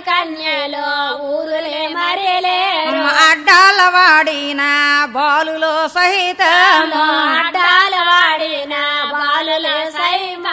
కన్యలో ఊరులే మరిలేరు అడ్డాల వాడిన బాలులో సహితం అడ్డాల వాడిన బాలులే సైమ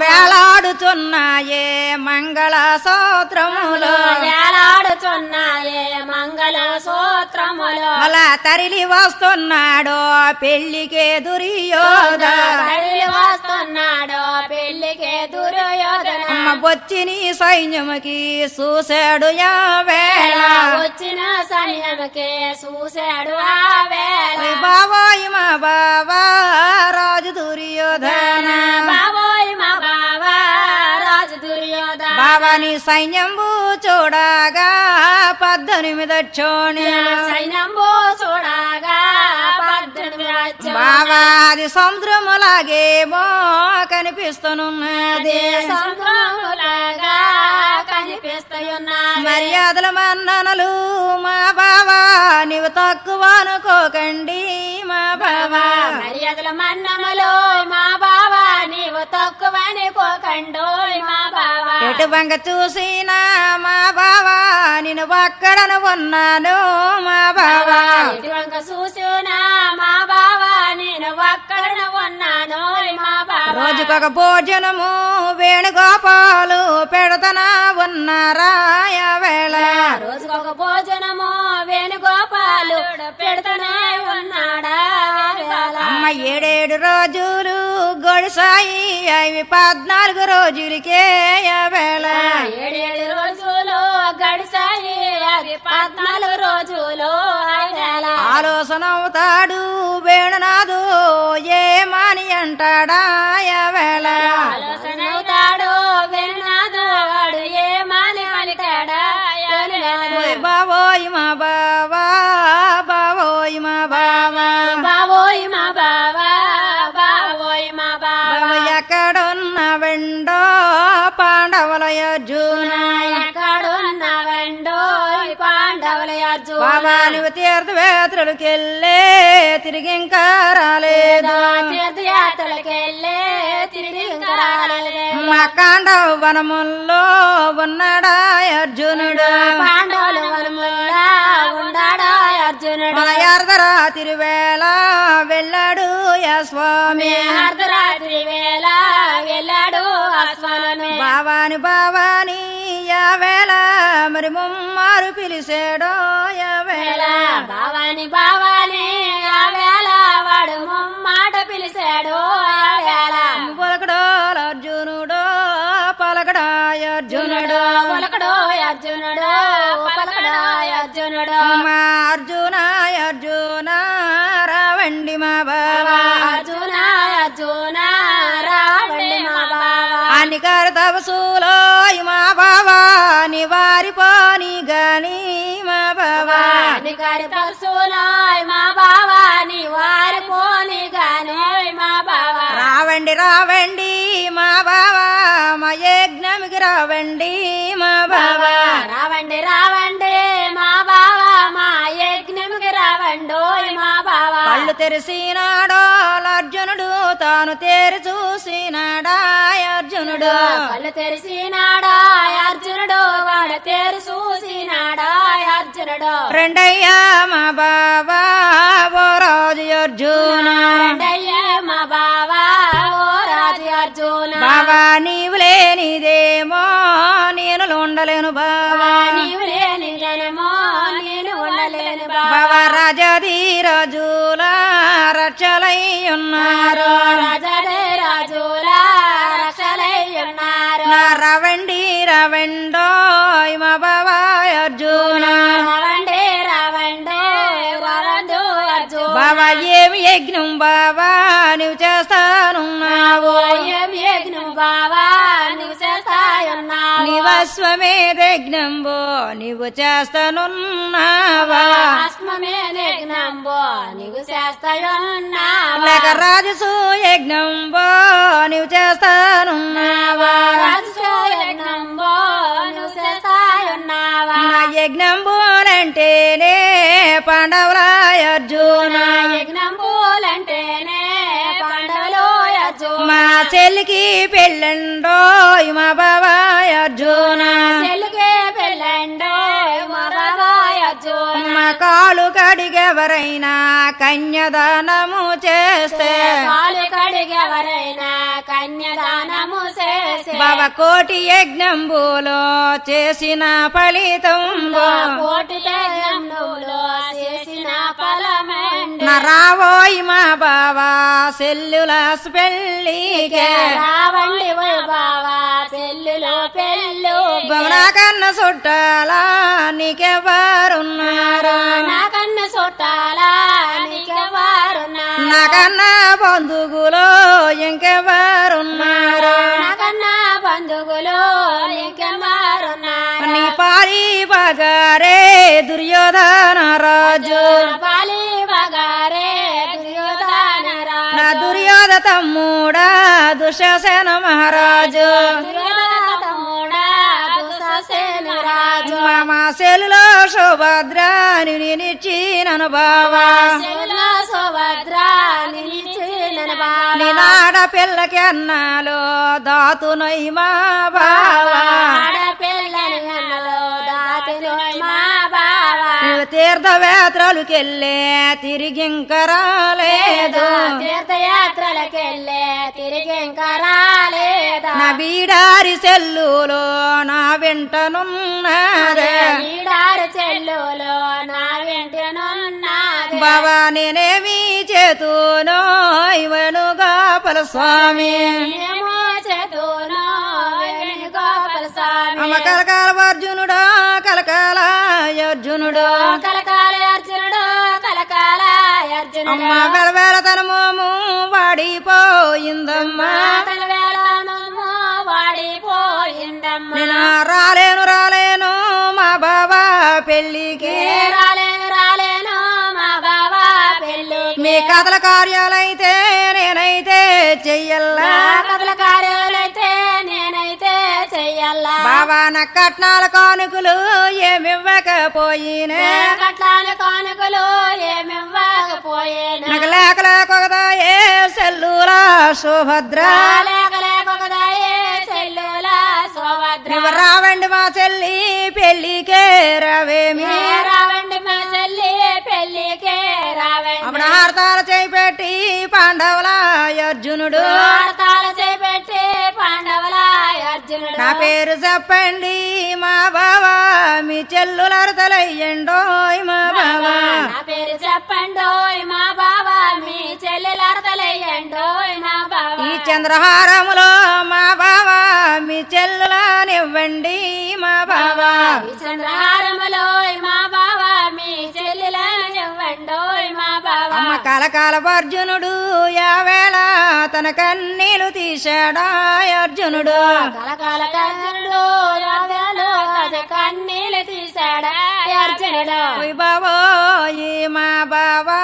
వేలాడుతున్నాయే మంగళ సూత్రములు వేలాడుచున్నాయే మంగళ సూత్రములు అలా తరిలి వస్తున్నాడు పెళ్లికే దుర్యోధ బయలు వస్తున్నాడు పెళ్లికి దుర్యోధన అమ్మ బొచ్చిని సైన్యముకి చూశాడు యా వేళ వచ్చిన సమయంకే చూశాడు ఆ వేళ ఓయ్ బాబాయ్ మా బాబా రాజు దుర్యోధన బాబోయ్ మా బావా రాజు దుర్యోధన బాబాని సైన్యంబు చూడగా పద్దెనిమిది చోణి సైన్యంబో చూడగా పద్దెనిమిది రాజ్యం బాబా అది సముద్రములాగేమో కనిపిస్తున్నది సముద్రములాగా కనిపిస్తున్నాయి మర్యాదల మన్ననలు మా బావా నీవు తక్కువ అనుకోకండి మా బావా మర్యాదల మన్నములు మా బావా నీవు తక్కువని కోకండు మా బావా ఎటు బంగ చూసినా మా బావా నేను అక్కడను ఉన్నాను మా బావా ఇటువంటి చూసినా మా బావా నేను ఒక్కడ ఉన్నాను మా బావా రోజుకొక భోజనము వేణుగోపాలు పెడతనా ఉన్నారాయ వేళ రోజుకొక భోజనము వేణుగోపాలు పెడుతూనే ఉన్నాడా వేళ. అమ్మ ఏడేడు రోజులు గొడిసాయి అవి పద్నాలుగు రోజులకే ఆ వేళ ఏడేడు రోజులు గడిసాయి అది పద్నాలుగు రోజులు ఆ వేళ. ఆలోచన అవుతాడు వేణునాథు ఏమని అంటాడా ఆ వేళ ఆలోచన అవుతాడు విన్నాడు వాడు ఏమని పలికాడా వినలేదు. ఓయ్ బావోయ్ మా బావా బావోయ్ మా బావా బావోయ్ మా బావా బావోయ్ మా బావా బావ ఎక్కడున్న వెండో పాండవుల అర్జున ఎక్కడున్నవండో పాండవుల అర్జున బాబా నువ్వు తీర్థవేత్రులకెళ్ళే తిరిగి ఇంకా రాలేదు తీర్థయాత్రలకెళ్ళే తిరిగి ఇంకా రాలేదే. మా కాండవ వనముల్లో ఉన్నాడా అర్జునుడు పాండవులు వనముల్లా ఉండాడా అర్జునుడు మన అర్ధరాత్రి వేళ వెళ్ళాడు యా స్వామి అర్ధరాత్రి వేళ వెళ్ళాడు అశ్వను బావాని బావాని యా వేళ మరి ముమ్మారు పిలిచాడో యా వేళ బావాని బావాని ఆ వేళ వాడు మాట పిలిచాడు ఆ వేళ పలకడో అర్జునుడో పలకడా అర్జునుడు పలకడో అర్జునుడు పలకడో అర్జునుడు మా అర్జున అర్జున రావండి మా బావా అర్జున అర్జున రావండి మా బావా అనికారు తపసులో మా బావా నివారిపోని గాని మా బావా నిగారి పరశులాయ్ మా బావా నీ వారి పోని గానే మా బావా రావండి రావండి మా బావా మా యజ్ఞమికి రావండి మా బావా రావండి రావండి మా బావా మా యజ్ఞంకి రావండోయ్ మా బావా కళ్ళు తెరిసినాడో అర్జునుడు తాను తేరి చూసినాడా అర్జునుడు కళ్ళు తెరిసినాడా అర్జునుడు వాడు తెరి చూసినాడా అర్జునుడు రెండయ్యా మా బాబా ఓ రాజు అర్జున రెండయ్యే మా బావా ఓ రాజు అర్జున బాబా నీవు లేనిదేమో నేను ఉండలేను బావా నీవు లేని జనమో నేను ఉండలేను బావా బాబా రాజాది రాజుల రక్షలై ఉన్నారు రాజాదే రాజులా రక్షలై ఉన్నారు నా రవండి రవండో మా బాబా అర్జున రావండి రావండి వరండు అర్జున బాబా ఏమి యజ్ఞం బాబా నువ్వు చేస్తానున్నావు ఏం యజ్ఞం బావా నువ్వు చేస్తాయున్నావు నివస్వమే యజ్ఞంబో నీవు చేస్తానున్నావా ఆస్మమే యజ్ఞంబో నువ్వు చేస్తాయున్నావా లేక రాజసు యజ్ఞంబో నీవు చేస్తానున్నావా రాజు యజ్ఞంబో నువ్వు చేస్తాయున్నావా నా యజ్ఞంబోలంటేనే పాండవుల అర్జున యజ్ఞం పూలంటేనే పండవలో అర్జున మా చెల్లికి పెళ్ళండో మా బాబా అర్జున చెల్లికే పెళ్ళండి అర్జున మా కాలు కడిగెవరైనా కన్యదానము చేస్తే కాలు కడిగెవరైనా కన్యదానము చేసే భవ కోటి యజ్ఞంబులో చేసిన ఫలితం కోటి తేజంలో చేసిన ఫలమెండు రావోయి మా బావా సెల్లులాస్ పెళ్ళికే రావండి ఓ బావా పెళ్ళులో పెళ్ళు బొమ్మల కన్న చుట్టాలా నీకెవరున్నారు నాకన్న చుట్టాలా నీకెవరున్నా నాకన్నా బంధువులో ఇంకెవరున్నారు నాకన్నా బంధువులు నీకెవరున్నా నీ పారి బగారే దుర్యోధన రాజు బాలి బగారే దుర్యోధన నా దుర్యోధ తమ్ముడా దుశ్శాసన మహారాజు దుర్యోధన తమ్ముడా దుశ్శాసన రాజు మా సెలులో సుభద్రాని నేనిచ్చినను బావా శివులో సుభద్ర నిలిచిన బావా నేనాడ పిల్లకి అన్నాలో దాతునై మా బావా ఆడపిల్లని అన్నలో దాతిలో మా బావా నువ్వు తీర్థవేత్రలుకెళ్ళే తిరిగింక రాలేదు తీర్థయాత్రలకెళ్ళే తిరిగి ఇంకా రాలేదా నా బీడారి సెల్లులో నా వెంటనున్నదే ఈడారు చెల్లులో నా వెంటనున్నది బావా నేనేమి చేతునో ఇవనుగాపల స్వామి ఏమో చేతును వేణు గోపాల స్వామి అమ్మ కలకాల అర్జునుడా కలకాల అర్జునుడు కలకాల అర్జునుడు కలకాల అర్జునుడు అమ్మ వెలవేల తన మోము వాడిపోయిందమ్మా వేళ నమ్ము వాడిపోయిందమ్మా నేను రాలేను రాలేను మా బాబా పెళ్ళికి ఏ రాలేను రాలేను మా బాబా పెళ్ళి మీ కథల కార్యాలైతే నేనైతే చెయ్యల్లా కథల కార్యాలైతే నేనైతే చెయ్యాలా బాబా నా కట్నాల కానుకలు ఏమివ్వకపోయినే కట్లాల కానుకలు ఏమివ్వకపోయేనా నాకు లేక లేకొకదా ఏ సెల్లులా సుభద్ర లేక లేకొకదాయే చెల్లుల సోభద్ర నువ్వు రావండి మా చెల్లి పెళ్ళికే రవేమి ఏ రావండి మా చెల్లి పెళ్ళికే రావండి అప్పుడు హారతాల చేయి పెట్టి పాండవుల అర్జునుడు వార్తాల చేపెట్టి పాండవుల అర్జునుడు నా పేరు చెప్పండి మా బావా మీ చెల్లులరతలయ్యండోయ్ మా బావా నా పేరు చెప్పండోయ్ మా బాబా మీ చెల్లెలర్తలయ్యండోయ్ మా బాబా ఈ చంద్రహారములో మా బావా మీ చెల్లులనివ్వండి మా బావా ఈ చంద్రహారములోయ్ మా బాబా మీ చెల్లెలను ఇవ్వండోయ్ మా బాబా అమ్మ కలకాల అర్జునుడు యావేళ తన కన్నీలు తీశాడా అర్జునుడు కలకాల కర్ణుడు రాగాలు అది కన్నీళ్ళు తీశాడా అర్జునుడు ఓయ్ బావో ఈ మా బావా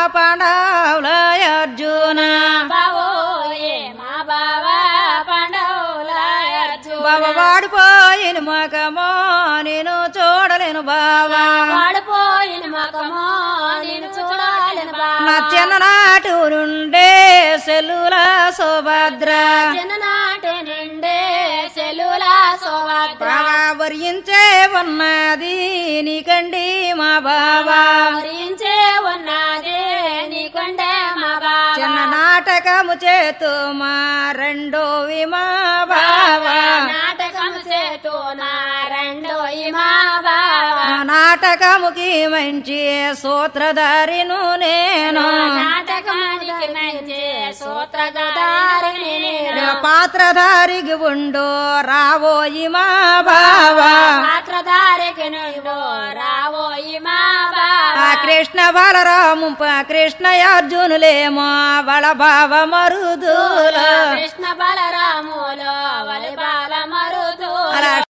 పాండవుల అర్జున బావో ఏ మా బావా పాండవుల అర్జున బావ వాడిపోయిన మగమో నేను చూడలేను బావా వాడిపోయిన మకమో నేను చూడాలని నా బావా చిన్ననాటు నుండే సెల్లుల సుభద్ర చిన్ననాటి నుండే సెలుల సోభద్ర బాగా వరించే ఉన్నది నీకండి మా బావా వరించే ఉన్నది నీకుండే మా బాబా చిన్న నాటకము చేతు మా రెండో మా బావా నాటకం చేతూ నా రెండో మా బాబా ఆ నాటకముకి మంచి సూత్రధారిను నేను నాటకానికి మంచి సూత్రధారిని నేను పాత్రధారికి ఉండు రావోయి మా బావా పాత్రధారికి నువ్వు రావోయి మా బాబా ఆ కృష్ణ బలరాము ప- కృష్ణ అర్జునులేమో బల భావ మరుదుల కృష్ణ బలరాములో వలి బాల మరుదు అలా